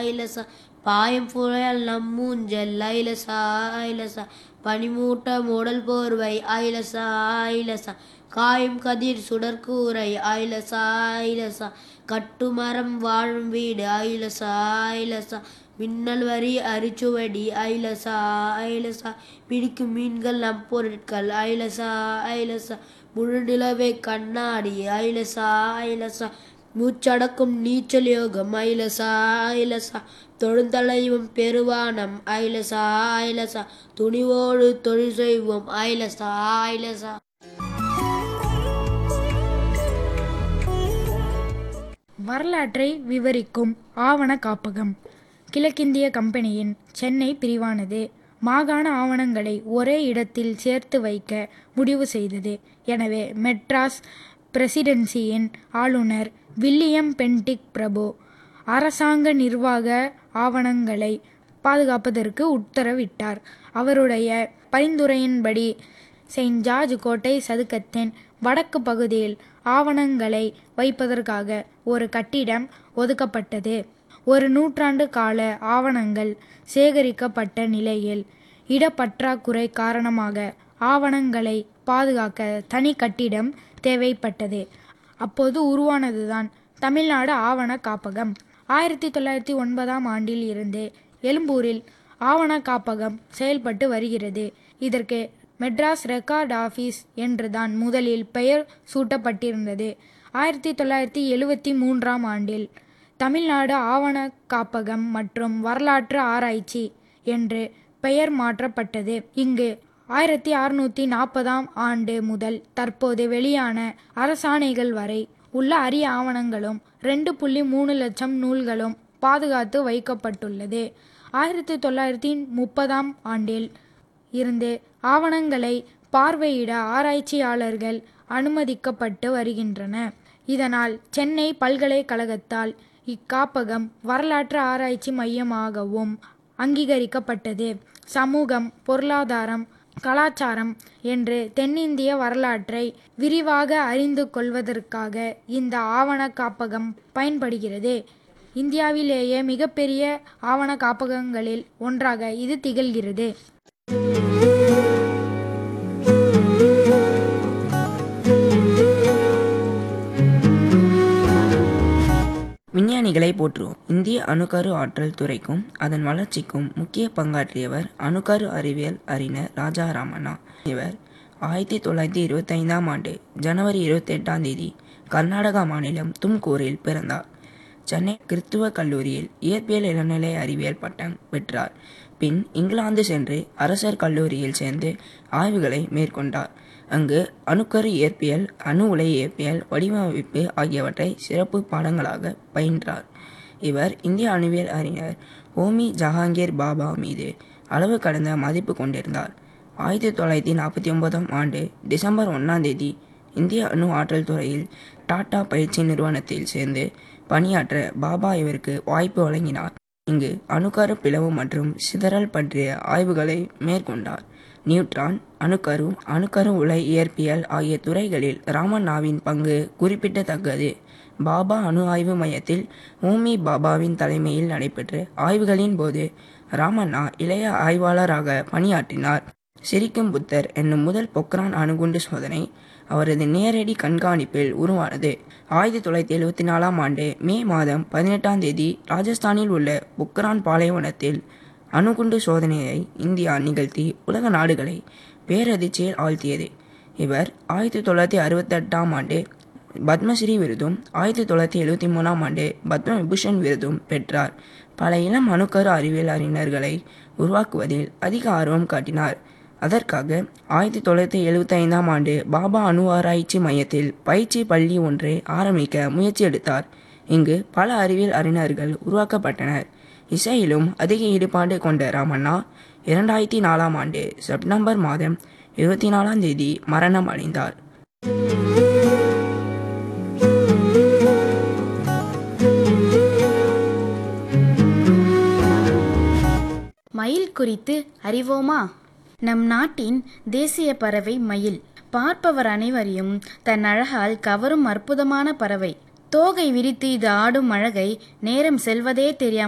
ஐலச பாயம் புயல் நம்மூஞ்சல் ஐலச ஐலச பனிமூட்ட மூடல் போர்வை ஐலச ஐலச காயும் கதிர் சுடற்கூரை ஐலச ஐலச கட்டுமரம் வாழும் வீடு ஐலச ஐலச மின்னல் வரி அரிச்சுவடி ஐலசா ஐலசா பிடிக்கும் மீன்கள் நம் பொருட்கள் ஐலசா ஐலசா முழு நிலவே கண்ணாடி ஐலசா ஐலசா மூச்சடக்கும் நீச்சல் யோகம் ஐலசா ஐலசா தொழுந்தலையும் பெருவானம் ஐலசா ஐலசா துணிவோடு தொழில் செய்வோம் ஐலசா ஐலசா வரலாற்றை விவரிக்கும் ஆவண காப்பகம் கிழக்கிந்திய கம்பெனியின் சென்னை பிரிவானது மாகாண ஆவணங்களை ஒரே இடத்தில் சேர்த்து வைக்க முடிவு செய்தது எனவே மெட்ராஸ் பிரசிடென்சியின் ஆளுநர் வில்லியம் பென்டிக் பிரபு அரசாங்க நிர்வாக ஆவணங்களை பாதுகாப்பதற்கு உத்தரவிட்டார் அவருடைய பரிந்துரையின்படி செயின்ட் ஜார்ஜ் கோட்டை சதுக்கத்தின் வடக்கு பகுதியில் ஆவணங்களை வைப்பதற்காக ஒரு கட்டிடம் ஒதுக்கப்பட்டது ஒரு நூற்றாண்டு கால ஆவணங்கள் சேகரிக்கப்பட்ட நிலையில் இடப்பற்றாக்குறை காரணமாக ஆவணங்களை பாதுகாக்க தனி கட்டிடம் தேவைப்பட்டது அப்போது உருவானதுதான் தமிழ்நாடு ஆவண காப்பகம் ஆயிரத்தி தொள்ளாயிரத்தி ஒன்பதாம் ஆண்டில் இருந்து எழும்பூரில் ஆவண காப்பகம் செயல்பட்டு வருகிறது இதற்கு மெட்ராஸ் ரெக்கார்ட் ஆஃபீஸ் என்றுதான் முதலில் பெயர் சூட்டப்பட்டிருந்தது ஆயிரத்தி தொள்ளாயிரத்தி எழுவத்தி மூன்றாம் ஆண்டில் தமிழ்நாடு ஆவண காப்பகம் மற்றும் வரலாற்று ஆராய்ச்சி என்று பெயர் மாற்றப்பட்டது இங்கு ஆயிரத்தி அறுநூற்றி நாற்பதாம் ஆண்டு முதல் தற்போது வெளியான அரசாணைகள் வரை உள்ள அரிய ஆவணங்களும் ரெண்டு புள்ளி மூணு லட்சம் நூல்களும் பாதுகாத்து வைக்கப்பட்டுள்ளது ஆயிரத்தி தொள்ளாயிரத்தி முப்பதாம் ஆண்டில் இருந்து ஆவணங்களை பார்வையிட ஆராய்ச்சியாளர்கள் அனுமதிக்கப்பட்டு வருகின்றன இதனால் சென்னை பல்கலைக்கழகத்தால் இக்காப்பகம் வரலாற்று ஆராய்ச்சி மையமாகவும் அங்கீகரிக்கப்பட்டது சமூகம் பொருளாதாரம் கலாச்சாரம் என்று தென்னிந்திய வரலாற்றை விரிவாக அறிந்து கொள்வதற்காக இந்த ஆவண காப்பகம் பயன்படுகிறது இந்தியாவிலேயே மிகப்பெரிய ஆவண காப்பகங்களில் ஒன்றாக இது திகழ்கிறது விஞ்ஞானிகளை போற்றுவோம் இந்திய அணுக்கரு ஆற்றல் துறைக்கும் அதன் வளர்ச்சிக்கும் முக்கிய பங்காற்றியவர் அணுக்கரு அறிவியல் அறிஞர் ராஜா ராமண்ணா இவர் ஆயிரத்தி தொள்ளாயிரத்தி இருபத்தி ஐந்தாம் ஆண்டு ஜனவரி இருபத்தி எட்டாம் தேதி கர்நாடகா மாநிலம் தும்கூரில் பிறந்தார் சென்னை கிறித்துவ கல்லூரியில் இயற்பியல் இளநிலை அறிவியல் பட்டம் பெற்றார் பின் இங்கிலாந்து சென்று அரசர் கல்லூரியில் சேர்ந்து ஆய்வுகளை மேற்கொண்டார் அங்கு அணுக்கரு இயற்பியல் அணு உலை இயற்பியல் வடிவமைப்பு ஆகியவற்றை சிறப்பு பாடங்களாக பயின்றார் இவர் இந்திய அணுவியல் அறிஞர் ஹோமி ஜஹாங்கீர் பாபா மீது அளவு கடந்த மதிப்பு கொண்டிருந்தார் ஆயிரத்தி தொள்ளாயிரத்தி நாற்பத்தி ஒன்பதாம் ஆண்டு டிசம்பர் ஒன்றாம் தேதி இந்திய அணு ஆற்றல் துறையில் டாடா பயிற்சி நிறுவனத்தில் சேர்ந்து பணியாற்ற பாபா இவருக்கு வாய்ப்பு வழங்கினார் இங்கு அணுக்கரு பிளவு மற்றும் சிதறல் பற்றிய ஆய்வுகளை மேற்கொண்டார் நியூட்ரான் அணுக்கரு அணுக்கரு உலை இயற்பியல் ஆகிய துறைகளில் ராமண்ணாவின் பங்கு குறிப்பிடத்தக்கது பாபா அணு ஆய்வு மையத்தில் ஹோமி பாபாவின் தலைமையில் நடைபெற்ற ஆய்வுகளின் போது ராமண்ணா இளைய ஆய்வாளராக பணியாற்றினார் சிரிக்கும் புத்தர் என்னும் முதல் பொக்ரான் அணுகுண்டு சோதனை அவரது நேரடி கண்காணிப்பில் உருவானது ஆயிரத்தி தொள்ளாயிரத்தி எழுவத்தி நாலாம் ஆண்டு மே மாதம் பதினெட்டாம் தேதி ராஜஸ்தானில் உள்ள பொக்ரான் பாலைவனத்தில் அணுகுண்டு சோதனையை இந்தியா நிகழ்த்தி உலக நாடுகளை பேரதிர்ச்சியில் ஆழ்த்தியது இவர் ஆயிரத்தி தொள்ளாயிரத்தி அறுபத்தெட்டாம் ஆண்டு பத்மஸ்ரீ விருதும் ஆயிரத்தி தொள்ளாயிரத்தி எழுவத்தி மூணாம் ஆண்டு பத்ம விபூஷன் விருதும் பெற்றார் பல இளம் அணுக்கரு அறிவியல் அறிஞர்களை உருவாக்குவதில் அதிக ஆர்வம் காட்டினார் அதற்காக ஆயிரத்தி தொள்ளாயிரத்தி எழுபத்தி ஐந்தாம் ஆண்டு பாபா அணு ஆராய்ச்சி மையத்தில் பயிற்சி பள்ளி ஒன்றை ஆரம்பிக்க முயற்சி எடுத்தார் இங்கு பல அறிவியல் அறிஞர்கள் உருவாக்கப்பட்டனர் இசையிலும் அதிக ஈடுபாடு கொண்ட ராமண்ணா இரண்டாயிரத்தி நாலாம் ஆண்டு செப்டம்பர் மாதம் இருபத்தி நாலாம் தேதி மரணம் அடைந்தார் மயில் குறித்து அறிவோமா நம் நாட்டின் தேசிய பறவை மயில் பார்ப்பவர் அனைவரையும் தன் அழகால் கவரும் அற்புதமான பறவை தோகை விரித்து இது ஆடும் அழகை நேரம் செல்வதே தெரியாமல்